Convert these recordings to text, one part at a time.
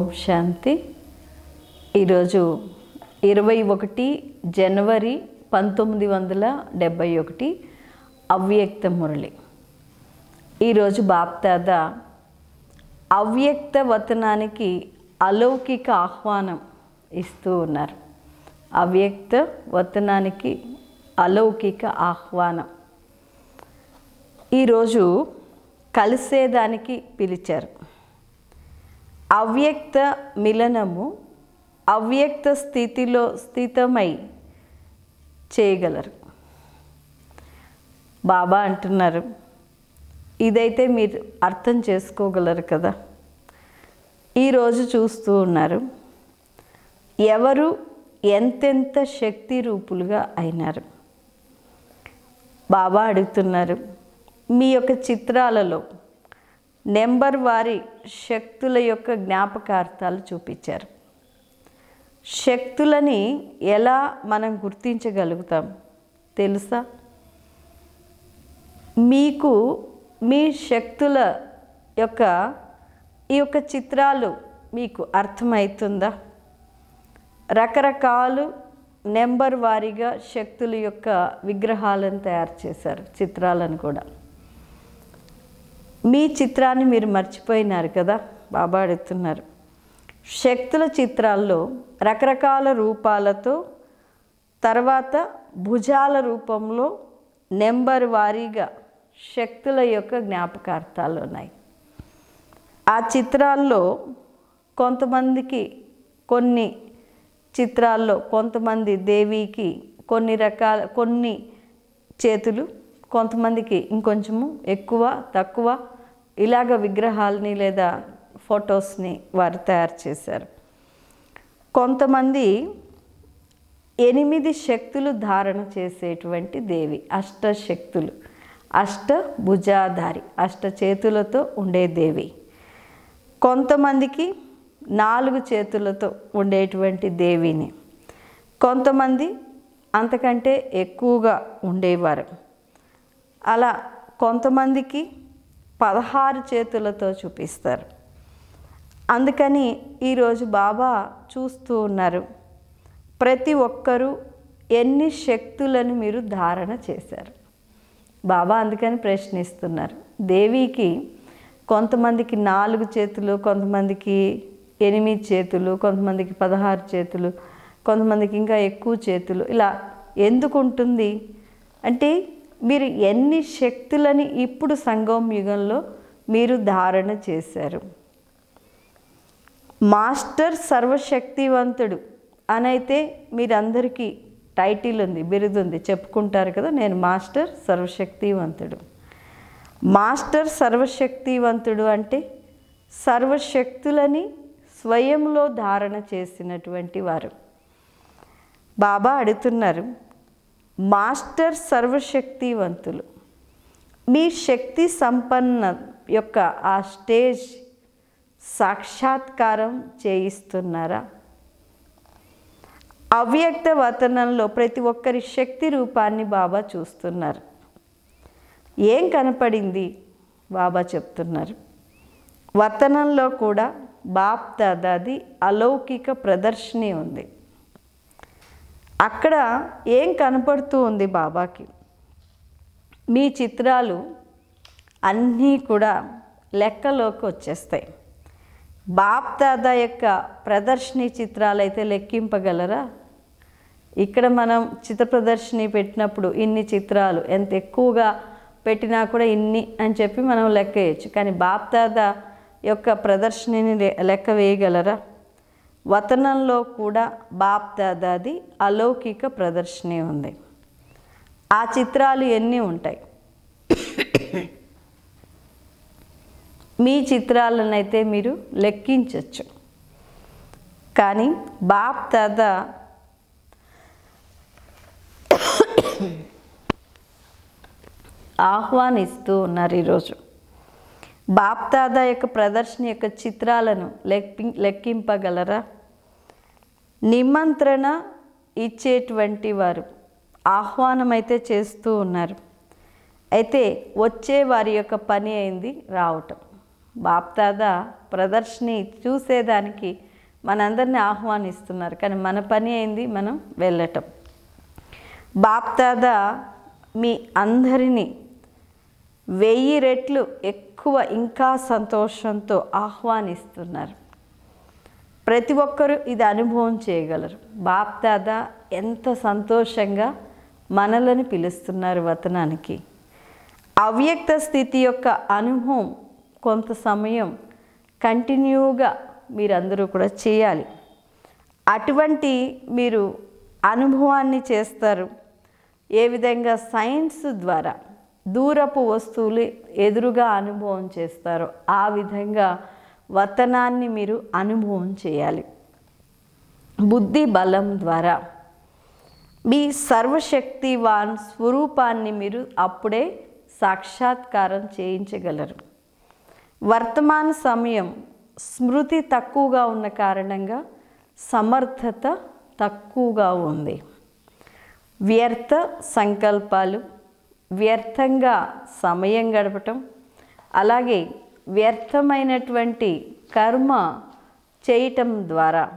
ఓం శాంతి ఈరోజు ఇరవై ఒకటి జనవరి పంతొమ్మిది వందల డెబ్భై ఒకటి అవ్యక్త మురళి ఈరోజు బాప్దాద అవ్యక్త వతనానికి అలౌకిక ఆహ్వానం ఇస్తూ ఉన్నారు అవ్యక్త వతనానికి అలౌకిక ఆహ్వానం ఈరోజు కలిసేదానికి పిలిచారు అవ్యక్త మిలనము అవ్యక్త స్థితిలో స్థితమై చేయగలరు బాబా అంటున్నారు ఇదైతే మీరు అర్థం చేసుకోగలరు కదా ఈరోజు చూస్తూ ఉన్నారు ఎవరు ఎంతెంత శక్తి రూపులుగా అయినారు బాబా అడుగుతున్నారు మీ యొక్క చిత్రాలలో నెంబర్ వారి శక్తుల యొక్క జ్ఞాపకార్థాలు చూపించారు శక్తులని ఎలా మనం గుర్తించగలుగుతాం తెలుసా మీకు మీ శక్తుల యొక్క ఈ యొక్క చిత్రాలు మీకు అర్థమవుతుందా రకరకాలు నెంబర్ వారీగా శక్తుల యొక్క విగ్రహాలను తయారు చేశారు చిత్రాలను కూడా మీ చిత్రాన్ని మీరు మర్చిపోయినారు కదా బాబా అడుగుతున్నారు శక్తుల చిత్రాల్లో రకరకాల రూపాలతో తర్వాత భుజాల రూపంలో నెంబర్ వారీగా శక్తుల యొక్క జ్ఞాపకార్థాలు ఉన్నాయి ఆ చిత్రాల్లో కొంతమందికి కొన్ని చిత్రాల్లో కొంతమంది దేవికి కొన్ని రకాల కొన్ని చేతులు కొంతమందికి ఇంకొంచెము ఎక్కువ తక్కువ ఇలాగ విగ్రహాలని లేదా ఫొటోస్ని వారు తయారు చేశారు కొంతమంది ఎనిమిది శక్తులు ధారణ చేసేటువంటి దేవి అష్టశక్తులు అష్ట భుజాధారి అష్ట చేతులతో ఉండే దేవి కొంతమందికి నాలుగు చేతులతో ఉండేటువంటి దేవిని కొంతమంది అంతకంటే ఎక్కువగా ఉండేవారు అలా కొంతమందికి పదహారు చేతులతో చూపిస్తారు అందుకని ఈరోజు బాబా చూస్తూ ఉన్నారు ప్రతి ఒక్కరూ ఎన్ని శక్తులను మీరు ధారణ చేశారు బాబా అందుకని ప్రశ్నిస్తున్నారు దేవికి కొంతమందికి నాలుగు చేతులు కొంతమందికి ఎనిమిది చేతులు కొంతమందికి పదహారు చేతులు కొంతమందికి ఇంకా ఎక్కువ చేతులు ఇలా ఎందుకు ఉంటుంది అంటే మీరు ఎన్ని శక్తులని ఇప్పుడు సంగం యుగంలో మీరు ధారణ చేశారు మాస్టర్ సర్వశక్తివంతుడు అనైతే మీరందరికీ టైటిల్ ఉంది బిరుదు ఉంది చెప్పుకుంటారు కదా నేను మాస్టర్ సర్వశక్తివంతుడు మాస్టర్ సర్వశక్తివంతుడు అంటే సర్వశక్తులని స్వయంలో ధారణ చేసినటువంటి వారు బాబా అడుగుతున్నారు మాస్టర్ సర్వశక్తివంతులు మీ శక్తి సంపన్న యొక్క ఆ స్టేజ్ సాక్షాత్కారం చేయిస్తున్నారా అవ్యక్త వతనంలో ప్రతి ఒక్కరి శక్తి రూపాన్ని బాబా చూస్తున్నారు ఏం కనపడింది బాబా చెప్తున్నారు వతనంలో కూడా బాప్ దాదాది అలౌకిక ప్రదర్శని ఉంది అక్కడ ఏం కనపడుతూ ఉంది బాబాకి మీ చిత్రాలు అన్నీ కూడా లెక్కలోకి వచ్చేస్తాయి బాప్ దాదా యొక్క ప్రదర్శని చిత్రాలు అయితే లెక్కింపగలరా ఇక్కడ మనం చిత్ర ప్రదర్శని పెట్టినప్పుడు ఇన్ని చిత్రాలు ఎంత ఎక్కువగా పెట్టినా కూడా ఇన్ని అని చెప్పి మనం లెక్క వేయచ్చు కానీ బాప్ దాదా యొక్క ప్రదర్శనని లెక్క వేయగలరా వతనంలో కూడా బాప్ దాదాది అలౌకిక ప్రదర్శని ఉంది ఆ చిత్రాలు ఎన్ని ఉంటాయి మీ చిత్రాలనైతే మీరు లెక్కించవచ్చు కానీ బాప్ దాదా ఆహ్వానిస్తూ ఉన్నారు ఈరోజు బాప్ దాదా యొక్క ప్రదర్శన యొక్క చిత్రాలను లెక్కి లెక్కింపగలరా నిమంత్రణ ఇచ్చేటువంటి వారు ఆహ్వానం అయితే చేస్తూ ఉన్నారు అయితే వచ్చే వారి యొక్క పని అయింది రావటం బాప్తాద ప్రదర్శని చూసేదానికి మనందరినీ ఆహ్వానిస్తున్నారు కానీ మన పని అయింది మనం వెళ్ళటం బాప్తాద మీ అందరినీ వెయ్యి రెట్లు ఎక్కువ ఇంకా సంతోషంతో ఆహ్వానిస్తున్నారు ప్రతి ఒక్కరూ ఇది అనుభవం చేయగలరు బాప్దాద ఎంత సంతోషంగా మనలను పిలుస్తున్నారు వతనానికి అవ్యక్త స్థితి యొక్క అనుభవం కొంత సమయం కంటిన్యూగా మీరందరూ కూడా చేయాలి అటువంటి మీరు అనుభవాన్ని చేస్తారు ఏ విధంగా సైన్స్ ద్వారా దూరపు వస్తువులు ఎదురుగా అనుభవం చేస్తారో ఆ విధంగా వతనాన్ని మీరు అనుభవం చేయాలి బుద్ధి బలం ద్వారా మీ సర్వశక్తివాన్ స్వరూపాన్ని మీరు అప్పుడే సాక్షాత్కారం చేయించగలరు వర్తమాన సమయం స్మృతి తక్కువగా ఉన్న కారణంగా సమర్థత తక్కువగా ఉంది వ్యర్థ సంకల్పాలు వ్యర్థంగా సమయం గడపటం అలాగే వ్యర్థమైనటువంటి కర్మ చేయటం ద్వారా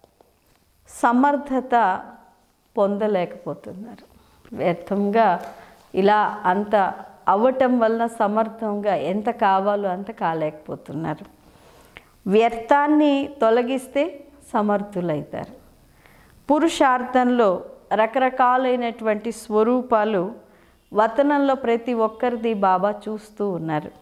సమర్థత పొందలేకపోతున్నారు వ్యర్థంగా ఇలా అంత అవ్వటం వలన సమర్థంగా ఎంత కావాలో అంత కాలేకపోతున్నారు వ్యర్థాన్ని తొలగిస్తే సమర్థులవుతారు పురుషార్థంలో రకరకాలైనటువంటి స్వరూపాలు వతనంలో ప్రతి ఒక్కరిది బాబా చూస్తూ ఉన్నారు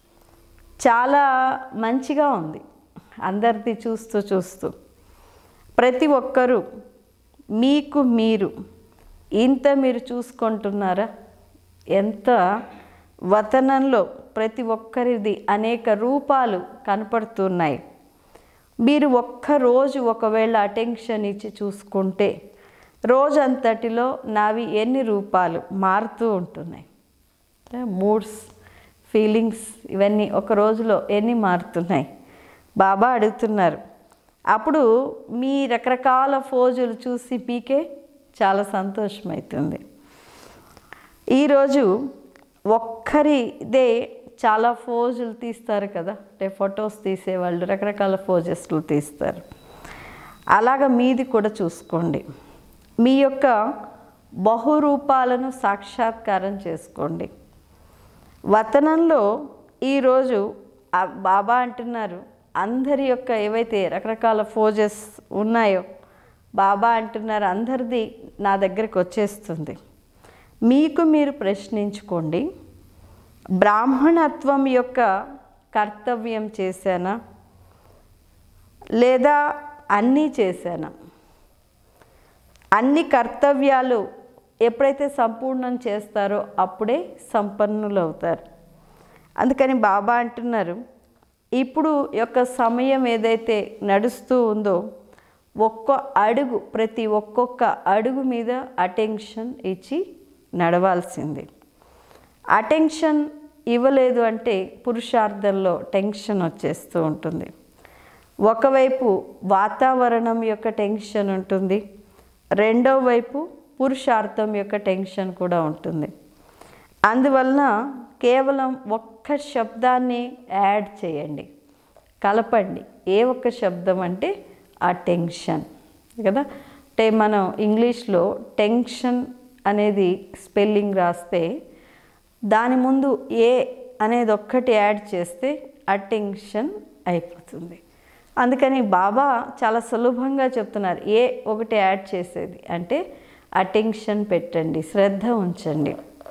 చాలా మంచిగా ఉంది అందరిది చూస్తూ చూస్తూ ప్రతి ఒక్కరూ మీకు మీరు ఇంత మీరు చూసుకుంటున్నారా ఎంత వతనంలో ప్రతి ఒక్కరిది అనేక రూపాలు కనపడుతున్నాయి మీరు ఒక్క రోజు ఒకవేళ అటెన్షన్ ఇచ్చి చూసుకుంటే రోజంతటిలో నావి ఎన్ని రూపాలు మారుతూ ఉంటున్నాయి మూడ్స్ ఫీలింగ్స్ ఇవన్నీ ఒక రోజులో ఎన్ని మారుతున్నాయి బాబా అడుగుతున్నారు అప్పుడు మీ రకరకాల ఫోజులు చూసి పీకే చాలా సంతోషమవుతుంది ఈరోజు ఒక్కరిదే చాలా ఫోజులు తీస్తారు కదా అంటే ఫొటోస్ తీసేవాళ్ళు రకరకాల ఫోజెస్లు తీస్తారు అలాగ మీది కూడా చూసుకోండి మీ యొక్క బహురూపాలను సాక్షాత్కారం చేసుకోండి వతనంలో ఈరోజు ఆ బాబా అంటున్నారు అందరి యొక్క ఏవైతే రకరకాల ఫోజెస్ ఉన్నాయో బాబా అంటున్నారు అందరిది నా దగ్గరికి వచ్చేస్తుంది మీకు మీరు ప్రశ్నించుకోండి బ్రాహ్మణత్వం యొక్క కర్తవ్యం చేశానా లేదా అన్నీ చేశానా అన్ని కర్తవ్యాలు ఎప్పుడైతే సంపూర్ణం చేస్తారో అప్పుడే సంపన్నులు అవుతారు అందుకని బాబా అంటున్నారు ఇప్పుడు యొక్క సమయం ఏదైతే నడుస్తూ ఉందో ఒక్క అడుగు ప్రతి ఒక్కొక్క అడుగు మీద అటెన్షన్ ఇచ్చి నడవాల్సింది అటెన్షన్ ఇవ్వలేదు అంటే పురుషార్థంలో టెన్షన్ వచ్చేస్తూ ఉంటుంది ఒకవైపు వాతావరణం యొక్క టెన్షన్ ఉంటుంది రెండో వైపు పురుషార్థం యొక్క టెన్షన్ కూడా ఉంటుంది అందువలన కేవలం ఒక్క శబ్దాన్ని యాడ్ చేయండి కలపండి ఏ ఒక్క శబ్దం అంటే ఆ టెన్షన్ కదా అంటే మనం ఇంగ్లీష్లో టెన్షన్ అనేది స్పెల్లింగ్ రాస్తే దాని ముందు ఏ అనేది ఒక్కటి యాడ్ చేస్తే అటెన్షన్ అయిపోతుంది అందుకని బాబా చాలా సులభంగా చెప్తున్నారు ఏ ఒకటి యాడ్ చేసేది అంటే అటెన్షన్ పెట్టండి శ్రద్ధ ఉంచండి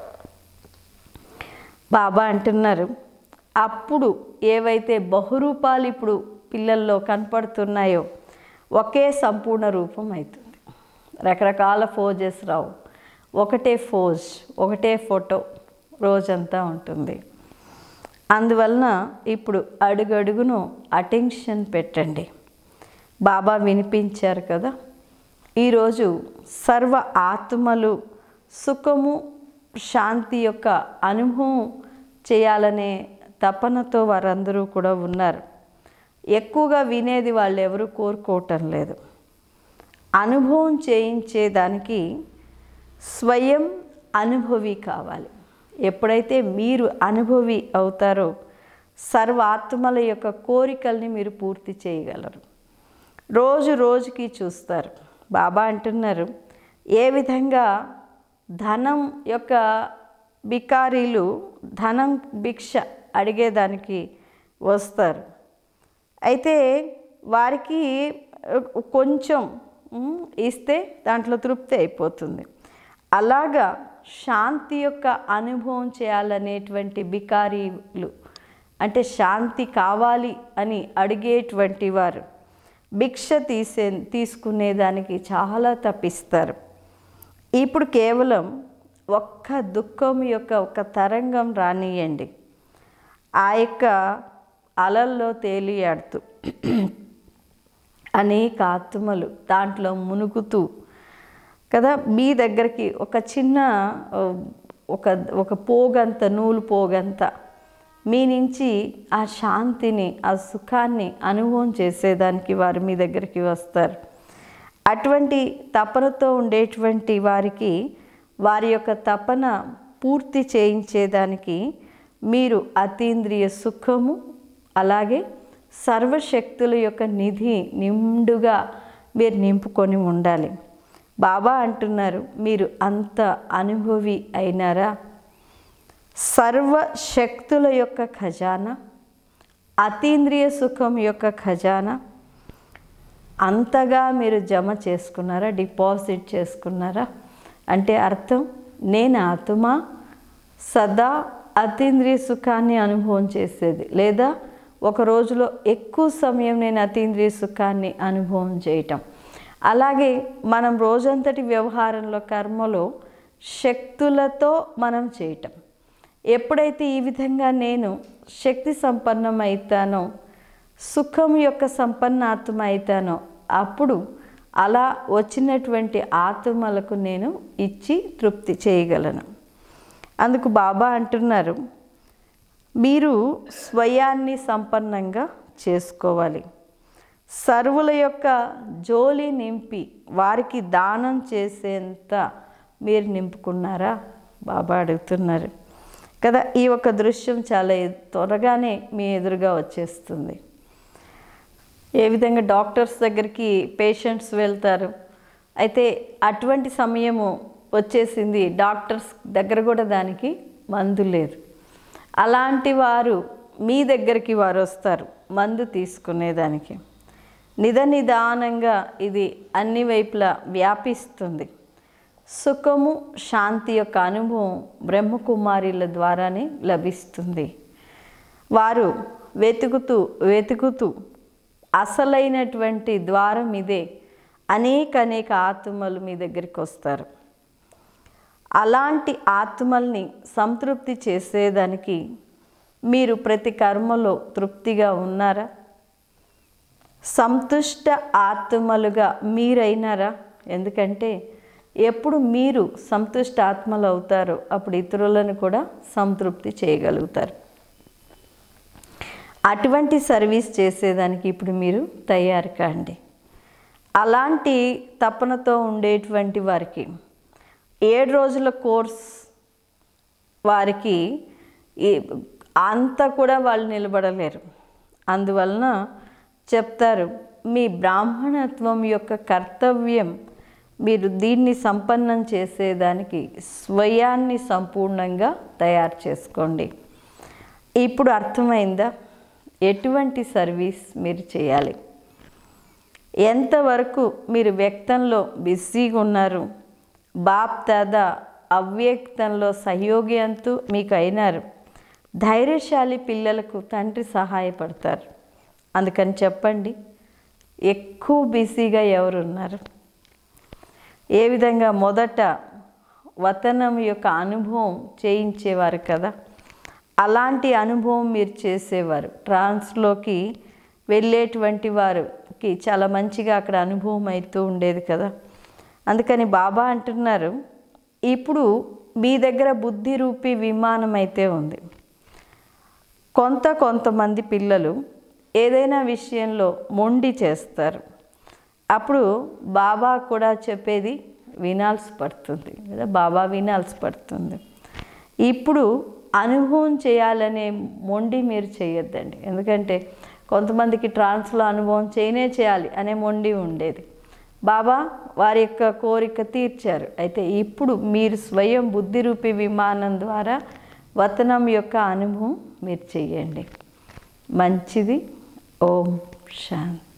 బాబా అంటున్నారు అప్పుడు ఏవైతే బహురూపాలు ఇప్పుడు పిల్లల్లో కనపడుతున్నాయో ఒకే సంపూర్ణ రూపం అవుతుంది రకరకాల ఫోజెస్ రావు ఒకటే ఫోజ్ ఒకటే ఫోటో రోజంతా ఉంటుంది అందువలన ఇప్పుడు అడుగడుగును అటెన్షన్ పెట్టండి బాబా వినిపించారు కదా ఈరోజు సర్వ ఆత్మలు సుఖము శాంతి యొక్క అనుభవం చేయాలనే తపనతో వారందరూ కూడా ఉన్నారు ఎక్కువగా వినేది వాళ్ళు ఎవరు కోరుకోవటం లేదు అనుభవం చేయించేదానికి స్వయం అనుభవి కావాలి ఎప్పుడైతే మీరు అనుభవి అవుతారో సర్వాత్మల యొక్క కోరికల్ని మీరు పూర్తి చేయగలరు రోజు రోజుకి చూస్తారు బాబా అంటున్నారు ఏ విధంగా ధనం యొక్క బికారీలు ధనం భిక్ష అడిగేదానికి వస్తారు అయితే వారికి కొంచెం ఉమ్, ఇస్తే దాంట్లో తృప్తి అయిపోతుంది అలాగా శాంతి యొక్క అనుభవం చేయాలనేటువంటి బికారీలు అంటే శాంతి కావాలి అని అడిగేటువంటి వారు భిక్ష తీసే తీసుకునేదానికి చాలా తప్పిస్తారు ఇప్పుడు కేవలం ఒక్క దుఃఖం యొక్క ఒక తరంగం రానియండి ఆ యొక్క అలల్లో తేలియాడుతూ అనేక ఆత్మలు దాంట్లో మునుగుతూ కదా మీ దగ్గరికి ఒక చిన్న ఆ, ఒక ఒక పోగంత నూలు పోగంత మీ నుంచి ఆ శాంతిని ఆ సుఖాన్ని అనుభవం చేసేదానికి వారు మీ దగ్గరికి వస్తారు అటువంటి తపనతో ఉండేటువంటి వారికి వారి యొక్క తపన పూర్తి చేయించేదానికి మీరు అతీంద్రియ సుఖము అలాగే సర్వశక్తుల యొక్క నిధి నిండుగా మీరు నింపుకొని ఉండాలి బాబా అంటున్నారు మీరు అంత అనుభవి అయినారా సర్వశక్తుల యొక్క ఖజానా అతీంద్రియ సుఖం యొక్క ఖజానా అంతగా మీరు జమ చేసుకున్నారా డిపాజిట్ చేసుకున్నారా అంటే అర్థం నేను ఆత్మ సదా అతీంద్రియ సుఖాన్ని అనుభవం చేసేది లేదా ఒక రోజులో ఎక్కువ సమయం నేను అతీంద్రియ సుఖాన్ని అనుభవం చేయటం అలాగే మనం రోజంతటి వ్యవహారంలో కర్మలో శక్తులతో మనం చేయటం ఎప్పుడైతే ఈ విధంగా నేను శక్తి సంపన్నం అవుతానో సుఖం యొక్క సంపన్నాత్మ అవుతానో అప్పుడు అలా వచ్చినటువంటి ఆత్మలకు నేను ఇచ్చి తృప్తి చేయగలను అందుకు బాబా అంటున్నారు మీరు స్వయాన్ని సంపన్నంగా చేసుకోవాలి సర్వుల యొక్క జోలి నింపి వారికి దానం చేసేంత మీరు నింపుకున్నారా బాబా అడుగుతున్నారు కదా ఈ ఒక దృశ్యం చాలా ఎ- త్వరగానే మీ ఎదురుగా వచ్చేస్తుంది ఏ విధంగా డాక్టర్స్ దగ్గరికి పేషెంట్స్ వెళ్తారు అయితే అటువంటి సమయము వచ్చేసింది డాక్టర్స్ దగ్గర కూడా దానికి మందు లేదు అలాంటి వారు మీ దగ్గరికి వారు వస్తారు మందు తీసుకునేదానికి నిద నిదానంగా ఇది అన్ని వైపులా వ్యాపిస్తుంది సుఖము శాంతి యొక్క అనుభవం బ్రహ్మకుమారిల ద్వారానే లభిస్తుంది వారు వెతుకుతూ వెతుకుతూ అసలైనటువంటి ద్వారం ఇదే అనేక అనేక ఆత్మలు మీ దగ్గరికి వస్తారు అలాంటి ఆత్మల్ని సంతృప్తి చేసేదానికి మీరు ప్రతి కర్మలో తృప్తిగా ఉన్నారా సంతుష్ట ఆత్మలుగా మీరైనారా ఎందుకంటే ఎప్పుడు మీరు సంతుష్ట ఆత్మలు అవుతారో అప్పుడు ఇతరులను కూడా సంతృప్తి చేయగలుగుతారు అటువంటి సర్వీస్ చేసేదానికి ఇప్పుడు మీరు తయారు కాండి అలాంటి తపనతో ఉండేటువంటి వారికి ఏడు రోజుల కోర్స్ వారికి ఈ అంతా కూడా వాళ్ళు నిలబడలేరు అందువలన చెప్తారు మీ బ్రాహ్మణత్వం యొక్క కర్తవ్యం మీరు దీన్ని సంపన్నం చేసేదానికి స్వయాన్ని సంపూర్ణంగా తయారు చేసుకోండి ఇప్పుడు అర్థమైందా ఎటువంటి సర్వీస్ మీరు చేయాలి ఎంతవరకు మీరు వ్యక్తంలో బిజీగా ఉన్నారు బాప్ దాదా అవ్యక్తంలో సహయోగి అంతూ మీకు అయినారు ధైర్యశాలి పిల్లలకు తండ్రి సహాయపడతారు అందుకని చెప్పండి ఎక్కువ బిజీగా ఎవరు ఉన్నారు ఏ విధంగా మొదట వతనం యొక్క అనుభవం చేయించేవారు కదా అలాంటి అనుభవం మీరు చేసేవారు ట్రాన్స్లోకి వెళ్ళేటువంటి వారికి చాలా మంచిగా అక్కడ అనుభవం అవుతూ ఉండేది కదా అందుకని బాబా అంటున్నారు ఇప్పుడు మీ దగ్గర బుద్ధి రూపీ విమానం అయితే ఉంది కొంత కొంతమంది పిల్లలు ఏదైనా విషయంలో మొండి చేస్తారు అప్పుడు బాబా కూడా చెప్పేది వినాల్సి పడుతుంది లేదా బాబా వినాల్సి పడుతుంది ఇప్పుడు అనుభవం చేయాలనే మొండి మీరు చేయొద్దండి ఎందుకంటే కొంతమందికి ట్రాన్స్లో అనుభవం చేయనే చేయాలి అనే మొండి ఉండేది బాబా వారి యొక్క కోరిక తీర్చారు అయితే ఇప్పుడు మీరు స్వయం బుద్ధిరూపి విమానం ద్వారా వతనం యొక్క అనుభవం మీరు చెయ్యండి మంచిది ఓం శాంతి